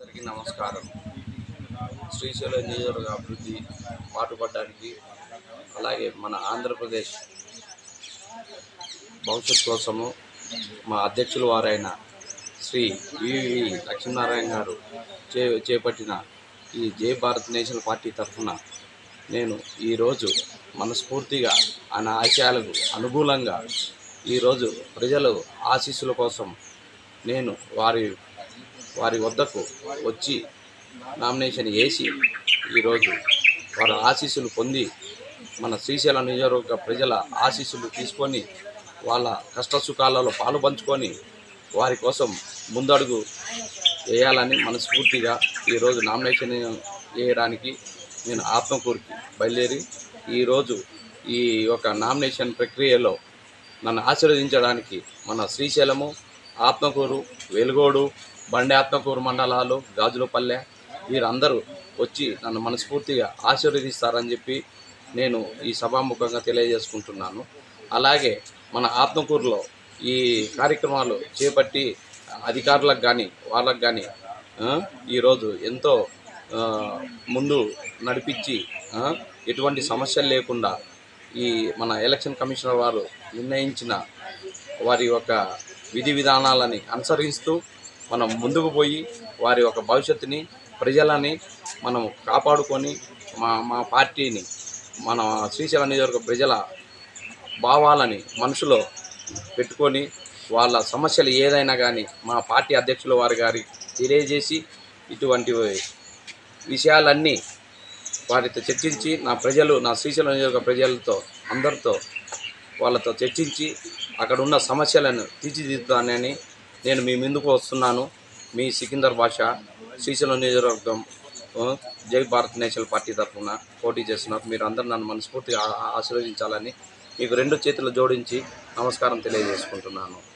అందరికీ నమస్కారం శ్రీశైలం నియోజకవర్గ అభివృద్ధి పాటుపడడానికి అలాగే మన ఆంధ్రప్రదేశ్ భవిష్యత్ కోసము మా అధ్యక్షులు వారైన శ్రీ వివి లక్ష్మీనారాయణ గారు చే చేపట్టిన ఈ జై భారత్ నేషనల్ పార్టీ తరఫున నేను ఈరోజు మనస్ఫూర్తిగా ఆయన ఆశయాలకు అనుకూలంగా ఈరోజు ప్రజలు ఆశీస్సుల కోసం నేను వారి వారి వద్దకు వచ్చి నామినేషన్ వేసి ఈరోజు వారి ఆశీస్సులు పొంది మన శ్రీశైలం నియోజకవర్గ ప్రజల ఆశీస్సులు తీసుకొని వాళ్ళ కష్ట సుఖాలలో పాలు పంచుకొని వారి కోసం ముందడుగు వేయాలని మనస్ఫూర్తిగా ఈరోజు నామినేషన్ వేయడానికి నేను ఆత్మకూరుకి బయలుదేరి ఈరోజు ఈ యొక్క నామినేషన్ ప్రక్రియలో నన్ను ఆశీర్వదించడానికి మన శ్రీశైలము ఆత్మకూరు వెలుగోడు బండి ఆత్మకూరు మండలాలు గాజులపల్లె వీరందరూ వచ్చి నన్ను మనస్ఫూర్తిగా ఆశీర్వదిస్తారని చెప్పి నేను ఈ సభాముఖంగా తెలియజేసుకుంటున్నాను అలాగే మన ఆత్మకూరులో ఈ కార్యక్రమాలు చేపట్టి అధికారులకు కానీ వాళ్ళకు కానీ ఈరోజు ఎంతో ఆ, ముందు నడిపించి ఆ, ఎటువంటి సమస్యలు లేకుండా ఈ మన ఎలక్షన్ కమిషనర్ వారు నిర్ణయించిన వారి యొక్క విధి విధానాలని అనుసరిస్తూ మనం ముందుకు పోయి వారి యొక్క భవిష్యత్తుని ప్రజలని మనం కాపాడుకొని మా మా పార్టీని మన శ్రీశైలం నియోజకవర్గ ప్రజల భావాలని మనసులో పెట్టుకొని వాళ్ళ సమస్యలు ఏదైనా కానీ మా పార్టీ అధ్యక్షుల వారి గారి తెలియజేసి ఇటువంటి విషయాలన్నీ వారితో చర్చించి నా ప్రజలు నా శ్రీశైలం నియోజక ప్రజలతో అందరితో వాళ్ళతో చర్చించి అక్కడ ఉన్న సమస్యలను తీర్చిదిద్దుతానని నేను మీ ముందుకు వస్తున్నాను మీ సికిందర్ భాష శ్రీశైలం నియోజకవర్గం ఆ, జై భారత్ నేషనల్ పార్టీ తరఫున పోటీ చేస్తున్నారు మీరు అందరూ నన్ను మనస్ఫూర్తిగా ఆ- ఆశీర్వదించాలని మీకు రెండు చేతులు జోడించి నమస్కారం తెలియజేసుకుంటున్నాను